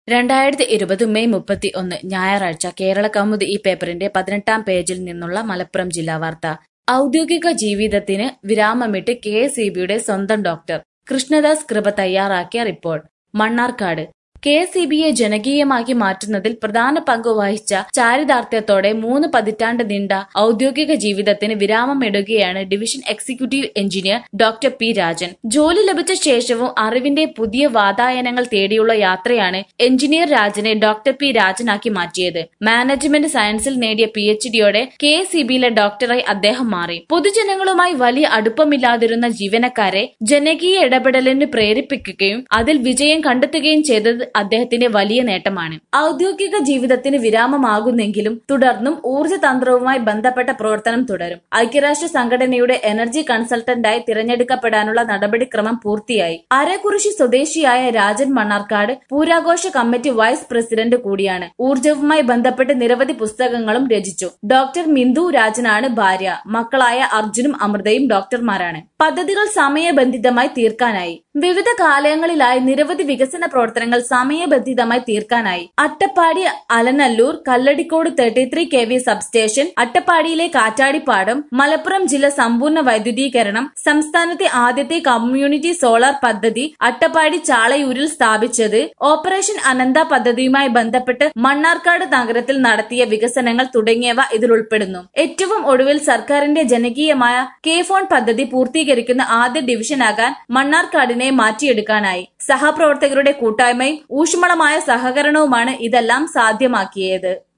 രണ്ടായിരത്തി ഇരുപത് മെയ് മുപ്പത്തി ഒന്ന് ഞായറാഴ്ച കേരള കൗമുദി ഈ പേപ്പറിന്റെ പതിനെട്ടാം പേജിൽ നിന്നുള്ള മലപ്പുറം ജില്ലാ വാർത്ത ഔദ്യോഗിക ജീവിതത്തിന് വിരാമമിട്ട് കെ എസ് ഇ ബിയുടെ സ്വന്തം ഡോക്ടർ കൃഷ്ണദാസ് കൃപ തയ്യാറാക്കിയ report Mannarkkad K S E ബിയെ ജനകീയമാക്കി മാറ്റുന്നതിൽ പ്രധാന പങ്ക് വഹിച്ച ചാരിതാർത്ഥ്യത്തോടെ മൂന്ന് പതിറ്റാണ്ട് നീണ്ട ഔദ്യോഗിക ജീവിതത്തിന് വിരാമമിടുകയാണ് division executive engineer doctor P Rajan ജോലി ലഭിച്ച ശേഷവും അറിവിന്റെ പുതിയ വാതായനങ്ങൾ തേടിയുള്ള യാത്രയാണ് എഞ്ചിനീയർ രാജനെ ഡോക്ടർ പി രാജനാക്കി മാറ്റിയത് മാനേജ്മെന്റ് സയൻസിൽ നേടിയ പി എച്ച് ഡിയോടെ കെ എസ് ഇ ബിയിലെ ഡോക്ടറായി അദ്ദേഹം മാറി പൊതുജനങ്ങളുമായി വലിയ അടുപ്പമില്ലാതിരുന്ന ജീവനക്കാരെ ജനകീയ ഇടപെടലിന് പ്രേരിപ്പിക്കുകയും അതിൽ വിജയം കണ്ടെത്തുകയും ചെയ്തത് അദ്ദേഹത്തിന്റെ വലിയ നേട്ടമാണ് ഔദ്യോഗിക ജീവിതത്തിന് വിരാമമാകുന്നെങ്കിലും തുടർന്നും ഊർജ്ജതന്ത്രവുമായി ബന്ധപ്പെട്ട പ്രവർത്തനം തുടരും ഐക്യരാഷ്ട്ര സംഘടനയുടെ എനർജി കൺസൾട്ടന്റായി തിരഞ്ഞെടുക്കപ്പെടാനുള്ള നടപടിക്രമം പൂർത്തിയായി അരക്കുറിശി സ്വദേശിയായ രാജൻ മണ്ണാർക്കാട് പൂരാഘോഷ കമ്മിറ്റി വൈസ് പ്രസിഡന്റ് കൂടിയാണ് ഊർജ്ജവുമായി ബന്ധപ്പെട്ട് നിരവധി പുസ്തകങ്ങളും രചിച്ചു ഡോക്ടർ മിന്ദു രാജനാണ് ഭാര്യ മക്കളായ അർജുനും അമൃതയും ഡോക്ടർമാരാണ് പദ്ധതികൾ സമയബന്ധിതമായി തീർക്കാനായി വിവിധ കാലങ്ങളിലായി നിരവധി വികസന പ്രവർത്തനങ്ങൾ സമയബന്ധിതമായി തീർക്കാനായി Attappadi Alanallur Kalladikode thirty three K V substation അട്ടപ്പാടിയിലെ കാറ്റാടിപ്പാടം മലപ്പുറം ജില്ല സമ്പൂർണ്ണ വൈദ്യുതീകരണം സംസ്ഥാനത്തെ ആദ്യത്തെ കമ്മ്യൂണിറ്റി സോളാർ പദ്ധതി അട്ടപ്പാടി ചാളയൂരിൽ സ്ഥാപിച്ചത് ഓപ്പറേഷൻ അനന്ത പദ്ധതിയുമായി ബന്ധപ്പെട്ട് മണ്ണാർക്കാട് നഗരത്തിൽ നടത്തിയ വികസനങ്ങൾ തുടങ്ങിയവ ഇതിൽ ഉൾപ്പെടുന്നു ഏറ്റവും ഒടുവിൽ സർക്കാരിന്റെ ജനകീയമായ കെ ഫോൺ പദ്ധതി പൂർത്തീകരിക്കുന്ന ആദ്യ ഡിവിഷനാകാൻ മണ്ണാർക്കാടിനെ മാറ്റിയെടുക്കാനായി സഹപ്രവർത്തകരുടെ കൂട്ടായ്മയും ഊഷ്മളമായ സഹകരണവുമാണ് ഇതെല്ലാം സാധ്യമാക്കിയത്